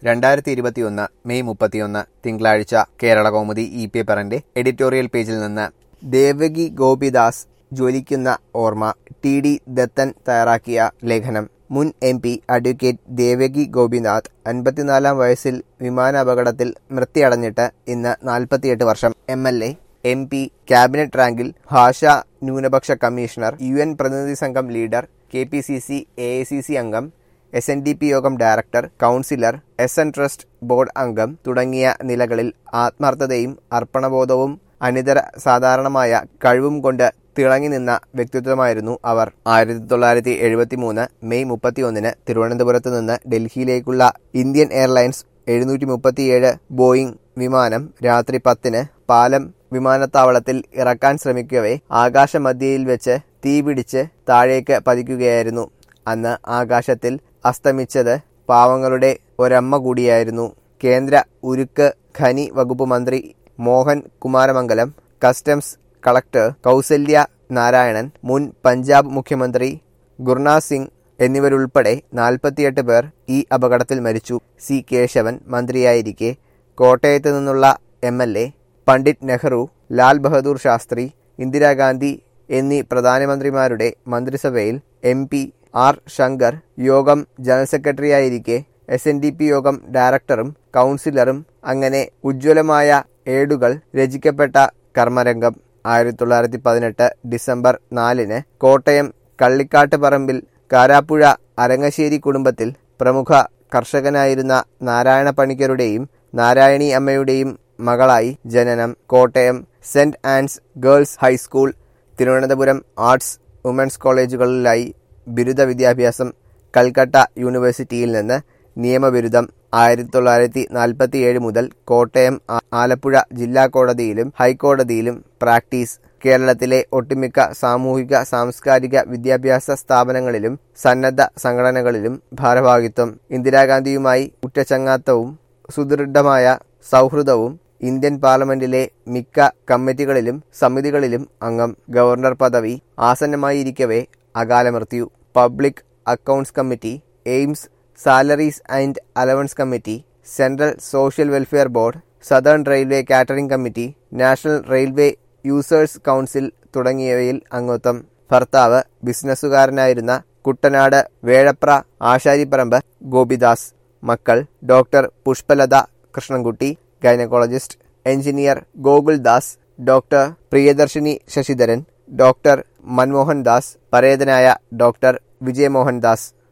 രണ്ടായിരത്തി ഇരുപത്തിയൊന്ന് മെയ് മുപ്പത്തിയൊന്ന് തിങ്കളാഴ്ച കേരള കൗമുദി ഇ പേപ്പറിന്റെ എഡിറ്റോറിയൽ പേജിൽ നിന്ന് ദേവകി ഗോപിദാസ് ജ്വലിക്കുന്ന ഓർമ്മ ടി ഡി ദത്തൻ തയ്യാറാക്കിയ ലേഖനം മുൻ M P advocate Devaki Gopinath അൻപത്തിനാലാം വയസ്സിൽ വിമാനാപകടത്തിൽ മൃത്യുടഞ്ഞിട്ട് ഇന്ന് നാൽപ്പത്തിയെട്ട് വർഷം M L A M P cabinet റാങ്കിൽ ഭാഷാ ന്യൂനപക്ഷ കമ്മീഷണർ യു എൻ പ്രതിനിധി സംഘം leader K P C C A I C C അംഗം എസ് എൻ ഡി പി യോഗം director councillor S N trust board അംഗം തുടങ്ങിയ നിലകളിൽ ആത്മാർത്ഥതയും അർപ്പണബോധവും അനിതര സാധാരണമായ കഴിവും കൊണ്ട് തിളങ്ങി നിന്ന വ്യക്തിത്വമായിരുന്നു അവർ ആയിരത്തി തൊള്ളായിരത്തി എഴുപത്തി മൂന്ന് മെയ് മുപ്പത്തിയൊന്നിന് തിരുവനന്തപുരത്ത് നിന്ന് ഡൽഹിയിലേക്കുള്ള ഇന്ത്യൻ എയർലൈൻസ് എഴുന്നൂറ്റി മുപ്പത്തിയേഴ് ബോയിംഗ് വിമാനം രാത്രി പത്തിന് പാലം വിമാനത്താവളത്തിൽ ഇറക്കാൻ ശ്രമിക്കവേ ആകാശമധ്യയിൽ വെച്ച് തീപിടിച്ച് താഴേക്ക് പതിക്കുകയായിരുന്നു അന്ന് ആകാശത്തിൽ അസ്തമിച്ചത് പാവങ്ങളുടെ ഒരമ്മ കൂടിയായിരുന്നു കേന്ദ്ര ഉരുക്ക് ഖനി വകുപ്പ് മന്ത്രി മോഹൻ കുമാരമംഗലം കസ്റ്റംസ് കളക്ടർ കൗസല്യ നാരായണൻ മുൻ പഞ്ചാബ് മുഖ്യമന്ത്രി ഗുർനാഥ് സിംഗ് എന്നിവരുൾപ്പെടെ നാൽപ്പത്തിയെട്ട് പേർ ഈ അപകടത്തിൽ മരിച്ചു സി കേശവൻ മന്ത്രിയായിരിക്കെ കോട്ടയത്ത് നിന്നുള്ള M L A Pandit Nehru Lal Bahadur Shastri Indira Gandhi എന്നീ പ്രധാനമന്ത്രിമാരുടെ മന്ത്രിസഭയിൽ എം പി ആർ ശങ്കർ യോഗം ജനറൽ സെക്രട്ടറിയായിരിക്കെ എസ് എൻ ഡി പി യോഗം ഡയറക്ടറും കൗൺസിലറും അങ്ങനെ ഉജ്ജ്വലമായ ഏടുകൾ രചിക്കപ്പെട്ട കർമ്മരംഗം ആയിരത്തി തൊള്ളായിരത്തി പതിനെട്ട് ഡിസംബർ നാലിന് കോട്ടയം കള്ളിക്കാട്ട് പറമ്പിൽ കാരാപ്പുഴ അരങ്ങശ്ശേരി കുടുംബത്തിൽ പ്രമുഖ കർഷകനായിരുന്ന നാരായണ പണിക്കരുടെയും നാരായണി അമ്മയുടെയും മകളായി ജനനം Kottayam saint Ann's girls high school Thiruvananthapuram arts women's കോളേജുകളിലായി ബിരുദ വിദ്യാഭ്യാസം കൽക്കട്ട യൂണിവേഴ്സിറ്റിയിൽ നിന്ന് നിയമബിരുദം ആയിരത്തി തൊള്ളായിരത്തി നാൽപ്പത്തി ഏഴ് മുതൽ കോട്ടയം ആലപ്പുഴ ജില്ലാ കോടതിയിലും ഹൈക്കോടതിയിലും പ്രാക്ടീസ് കേരളത്തിലെ ഒട്ടുമിക്ക സാമൂഹിക സാംസ്കാരിക വിദ്യാഭ്യാസ സ്ഥാപനങ്ങളിലും സന്നദ്ധ സംഘടനകളിലും ഭാരവാഹിത്വം ഇന്ദിരാഗാന്ധിയുമായി ഉറ്റചങ്ങാത്തവും സുദൃഢമായ സൗഹൃദവും ഇന്ത്യൻ പാർലമെന്റിലെ മിക്ക കമ്മിറ്റികളിലും സമിതികളിലും അംഗം ഗവർണർ പദവി ആസന്നമായിരിക്കവേ അകാല മൃത്യു public accounts committee AIIMS salaries and allowance committee central social welfare board southern railway catering committee national railway users council തുടങ്ങിയവയിൽ അംഗത്വം ഭർത്താവ് ബിസിനസ്സുകാരനായിരുന്ന കുട്ടനാട് വേഴപ്ര ആശാരിപ്പറമ്പ് ഗോപിദാസ് മക്കൾ doctor Pushpalatha Krishnankutty gynaecologist engineer Gokuldas doctor Priyadarshini Sasidharan doctor Manmohan Das പരേതനായ ഡോക്ടർ വിജയമോഹൻ ദാസ്